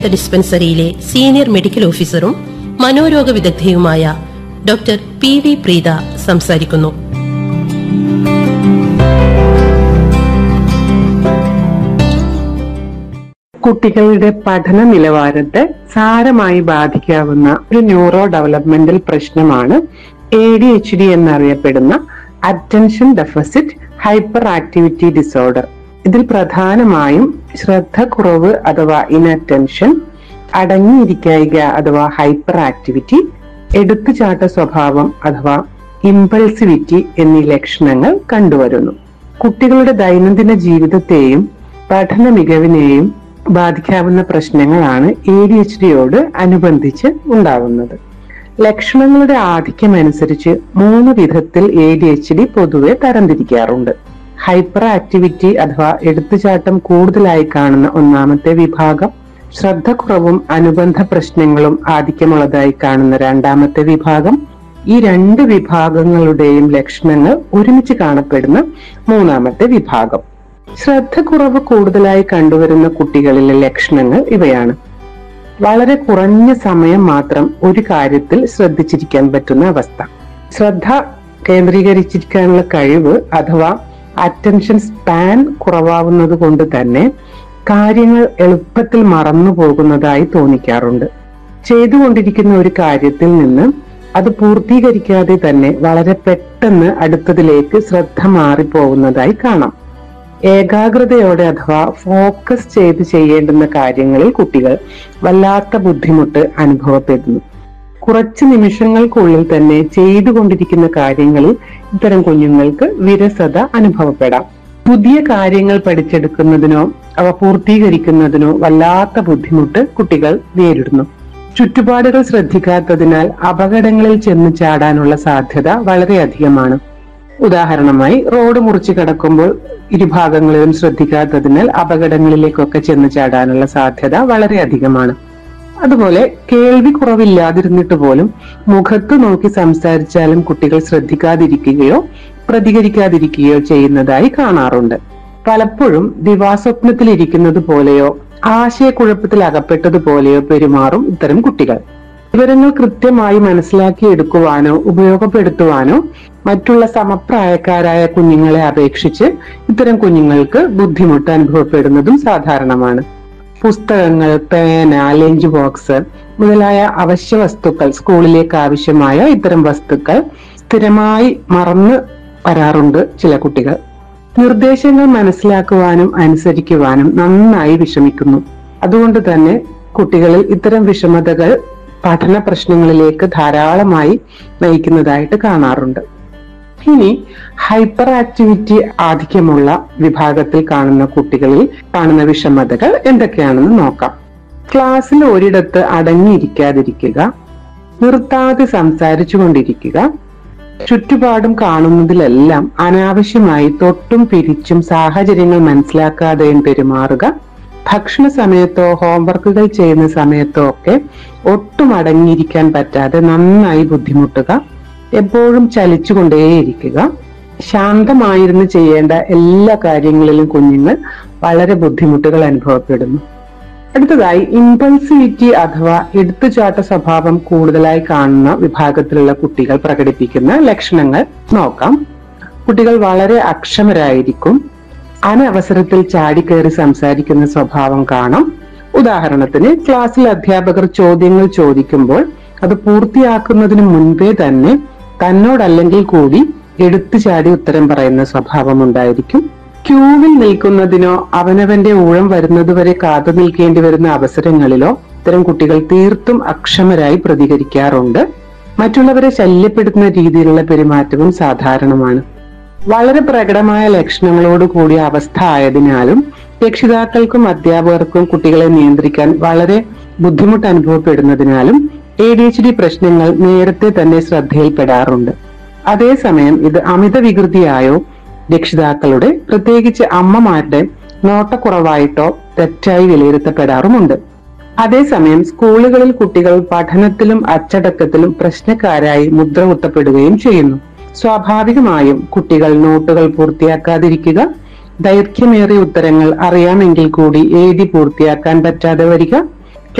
ഡിസ്പെൻസറിയിലെ senior medical ഓഫീസറും മനോരോഗ വിദഗ്ധയുമായ ഡോക്ടർ പി വി പ്രീത സംസാരിക്കുന്നു കുട്ടികളുടെ പഠന നിലവാരത്തെ സാരമായി ബാധിക്കാവുന്ന ഒരു ന്യൂറോ ഡെവലപ്മെന്റൽ പ്രശ്നമാണ് എ ഡി എച്ച് ഡി എന്നറിയപ്പെടുന്ന attention deficit hyperactivity disorder ഇതിൽ പ്രധാനമായും ശ്രദ്ധ കുറവ് അഥവാ ഇൻഅറ്റൻഷൻ അടങ്ങിയിരിക്കായിക അഥവാ ഹൈപ്പർ ആക്ടിവിറ്റി എടുത്തുചാട്ട സ്വഭാവം അഥവാ ഇമ്പൾസിവിറ്റി എന്നീ ലക്ഷണങ്ങൾ കണ്ടുവരുന്നു കുട്ടികളുടെ ദൈനംദിന ജീവിതത്തെയും പഠന മികവിനെയും ബാധിക്കാവുന്ന പ്രശ്നങ്ങളാണ് എ ഡി എച്ച് ഡിയോട് അനുബന്ധിച്ച് ഉണ്ടാവുന്നത് ലക്ഷണങ്ങളുടെ ആധിക്യം അനുസരിച്ച് മൂന്ന് വിധത്തിൽ എ ഡി എച്ച് ഡി പൊതുവെ തരംതിരിക്കാറുണ്ട് ഹൈപ്പർ ആക്ടിവിറ്റി അഥവാ എടുത്തുചാട്ടം കൂടുതലായി കാണുന്ന ഒന്നാമത്തെ വിഭാഗം ശ്രദ്ധക്കുറവും അനുബന്ധ പ്രശ്നങ്ങളും ആധിക്യമുള്ളതായി കാണുന്ന രണ്ടാമത്തെ വിഭാഗം ഈ രണ്ട് വിഭാഗങ്ങളുടെയും ലക്ഷണങ്ങൾ ഒരുമിച്ച് കാണപ്പെടുന്ന മൂന്നാമത്തെ വിഭാഗം ശ്രദ്ധക്കുറവ് കൂടുതലായി കണ്ടുവരുന്ന കുട്ടികളിലെ ലക്ഷണങ്ങൾ ഇവയാണ് വളരെ കുറഞ്ഞ സമയം മാത്രം ഒരു കാര്യത്തിൽ ശ്രദ്ധിച്ചിരിക്കാൻ പറ്റുന്ന അവസ്ഥ ശ്രദ്ധ കേന്ദ്രീകരിച്ചിരിക്കാനുള്ള കഴിവ് അഥവാ അറ്റൻഷൻ സ്പാൻ കുറവാവുന്നത് കൊണ്ട് തന്നെ കാര്യങ്ങൾ എളുപ്പത്തിൽ മറന്നു പോകുന്നതായി തോന്നിക്കാറുണ്ട് ചെയ്തുകൊണ്ടിരിക്കുന്ന ഒരു കാര്യത്തിൽ നിന്ന് അത് പൂർത്തീകരിക്കാതെ തന്നെ വളരെ പെട്ടെന്ന് അടുത്തതിലേക്ക് ശ്രദ്ധ മാറിപ്പോകുന്നതായി കാണാം ഏകാഗ്രതയോടെ അഥവാ ഫോക്കസ് ചെയ്ത് ചെയ്യേണ്ടുന്ന കാര്യങ്ങളിൽ കുട്ടികൾ വല്ലാത്ത ബുദ്ധിമുട്ട് അനുഭവപ്പെടുന്നു കുറച്ച് നിമിഷങ്ങൾക്കുള്ളിൽ തന്നെ ചെയ്തുകൊണ്ടിരിക്കുന്ന കാര്യങ്ങളിൽ ഇത്തരം കുഞ്ഞുങ്ങൾക്ക് വിരസത അനുഭവപ്പെടാം പുതിയ കാര്യങ്ങൾ പഠിച്ചെടുക്കുന്നതിനോ അവ പൂർത്തീകരിക്കുന്നതിനോ വല്ലാത്ത ബുദ്ധിമുട്ട് കുട്ടികൾ നേരിടുന്നു ചുറ്റുപാടുകൾ ശ്രദ്ധിക്കാത്തതിനാൽ അപകടങ്ങളിൽ ചെന്ന് ചാടാനുള്ള സാധ്യത വളരെയധികമാണ് ഉദാഹരണമായി റോഡ് മുറിച്ച് കടക്കുമ്പോൾ ഇരുഭാഗങ്ങളിലും ശ്രദ്ധിക്കാത്തതിനാൽ അപകടങ്ങളിലേക്കൊക്കെ ചെന്ന് ചാടാനുള്ള സാധ്യത വളരെ അധികമാണ് അതുപോലെ കേൾവി കുറവില്ലാതിരുന്നിട്ട് പോലും മുഖത്ത് നോക്കി സംസാരിച്ചാലും കുട്ടികൾ ശ്രദ്ധിക്കാതിരിക്കുകയോ പ്രതികരിക്കാതിരിക്കുകയോ ചെയ്യുന്നതായി കാണാറുണ്ട് പലപ്പോഴും ദിവാസ്വപ്നത്തിൽ ഇരിക്കുന്നത് പോലെയോ ആശയക്കുഴപ്പത്തിൽ അകപ്പെട്ടതുപോലെയോ പെരുമാറും ഇത്തരം കുട്ടികൾ വിവരങ്ങൾ കൃത്യമായി മനസ്സിലാക്കിയെടുക്കുവാനോ ഉപയോഗപ്പെടുത്തുവാനോ മറ്റുള്ള സമപ്രായക്കാരായ കുഞ്ഞുങ്ങളെ അപേക്ഷിച്ച് ഇത്തരം കുഞ്ഞുങ്ങൾക്ക് ബുദ്ധിമുട്ട് അനുഭവപ്പെടുന്നതും സാധാരണമാണ് പുസ്തകങ്ങൾ പേന ലഞ്ച് ബോക്സ് മുതലായ അവശ്യ വസ്തുക്കൾ സ്കൂളിലേക്ക് ആവശ്യമായ ഇത്തരം വസ്തുക്കൾ സ്ഥിരമായി മറന്നു വരാറുണ്ട് ചില കുട്ടികൾ നിർദ്ദേശങ്ങൾ മനസ്സിലാക്കുവാനും അനുസരിക്കുവാനും നന്നായി വിഷമിക്കുന്നു അതുകൊണ്ട് തന്നെ കുട്ടികളിൽ ഇത്തരം വിഷമതകൾ പഠന പ്രശ്നങ്ങളിലേക്ക് ധാരാളമായി നയിക്കുന്നതായിട്ട് കാണാറുണ്ട് ഇനി ഹൈപ്പർ ആക്ടിവിറ്റി ആധിക്യമുള്ള വിഭാഗത്തിൽ കാണുന്ന കുട്ടികളിൽ കാണുന്ന വിഷമതകൾ എന്തൊക്കെയാണെന്ന് നോക്കാം ക്ലാസ്സിൽ ഒരിടത്ത് അടങ്ങിയിരിക്കാതിരിക്കുക നിർത്താതെ സംസാരിച്ചു കൊണ്ടിരിക്കുക ചുറ്റുപാടും കാണുന്നതിലെല്ലാം അനാവശ്യമായി തൊട്ടും പിരിച്ചും സാഹചര്യങ്ങൾ മനസ്സിലാക്കാതെയും പെരുമാറുക ഭക്ഷണ സമയത്തോ ഹോംവർക്കുകൾ ചെയ്യുന്ന സമയത്തോ ഒക്കെ ഒട്ടും അടങ്ങിയിരിക്കാൻ പറ്റാതെ നന്നായി ബുദ്ധിമുട്ടുക എപ്പോഴും ചലിച്ചുകൊണ്ടേയിരിക്കുക ശാന്തമായിരുന്നു ചെയ്യേണ്ട എല്ലാ കാര്യങ്ങളിലും കുഞ്ഞുങ്ങൾ വളരെ ബുദ്ധിമുട്ടുകൾ അനുഭവപ്പെടുന്നു അടുത്തതായി ഇമ്പൾസിവിറ്റി അഥവാ എടുത്തുചാട്ട സ്വഭാവം കൂടുതലായി കാണുന്ന വിഭാഗത്തിലുള്ള കുട്ടികൾ പ്രകടിപ്പിക്കുന്ന ലക്ഷണങ്ങൾ നോക്കാം കുട്ടികൾ വളരെ അക്ഷമരായിരിക്കും അനവസരത്തിൽ ചാടിക്കയറി സംസാരിക്കുന്ന സ്വഭാവം കാണാം ഉദാഹരണത്തിന് ക്ലാസ്സിൽ അധ്യാപകർ ചോദ്യങ്ങൾ ചോദിക്കുമ്പോൾ അത് പൂർത്തിയാക്കുന്നതിന് മുൻപേ തന്നെ തന്നോടല്ലെങ്കിൽ കൂടി എടുത്തു ചാടി ഉത്തരം പറയുന്ന സ്വഭാവം ഉണ്ടായിരിക്കും ക്യൂവിൽ നിൽക്കുന്നതിനോ അവനവന്റെ ഊഴം വരുന്നതുവരെ കാത്തു നിൽക്കേണ്ടി വരുന്ന അവസരങ്ങളിലോ ഇത്തരം കുട്ടികൾ തീർത്തും അക്ഷമരായി പ്രതികരിക്കാറുണ്ട് മറ്റുള്ളവരെ ശല്യപ്പെടുത്തുന്ന രീതിയിലുള്ള പെരുമാറ്റവും സാധാരണമാണ് വളരെ പ്രകടമായ ലക്ഷണങ്ങളോട് കൂടിയ അവസ്ഥ ആയതിനാലും രക്ഷിതാക്കൾക്കും അധ്യാപകർക്കും കുട്ടികളെ നിയന്ത്രിക്കാൻ വളരെ ബുദ്ധിമുട്ട് അനുഭവപ്പെടുന്നതിനാലും എ ഡി എച്ച് ഡി പ്രശ്നങ്ങൾ നേരത്തെ തന്നെ ശ്രദ്ധയിൽപ്പെടാറുണ്ട് അതേസമയം ഇത് അമിത വികൃതിയായോ രക്ഷിതാക്കളുടെ പ്രത്യേകിച്ച് അമ്മമാരുടെ നോട്ടക്കുറവായിട്ടോ തെറ്റായി വിലയിരുത്തപ്പെടാറുമുണ്ട് അതേസമയം സ്കൂളുകളിൽ കുട്ടികൾ പഠനത്തിലും അച്ചടക്കത്തിലും പ്രശ്നക്കാരായി മുദ്ര കുത്തപ്പെടുകയും ചെയ്യുന്നു സ്വാഭാവികമായും കുട്ടികൾ നോട്ടുകൾ പൂർത്തിയാക്കാതിരിക്കുക ദൈർഘ്യമേറിയ ഉത്തരങ്ങൾ അറിയാമെങ്കിൽ കൂടി എഴുതി പൂർത്തിയാക്കാൻ പറ്റാതെ വരിക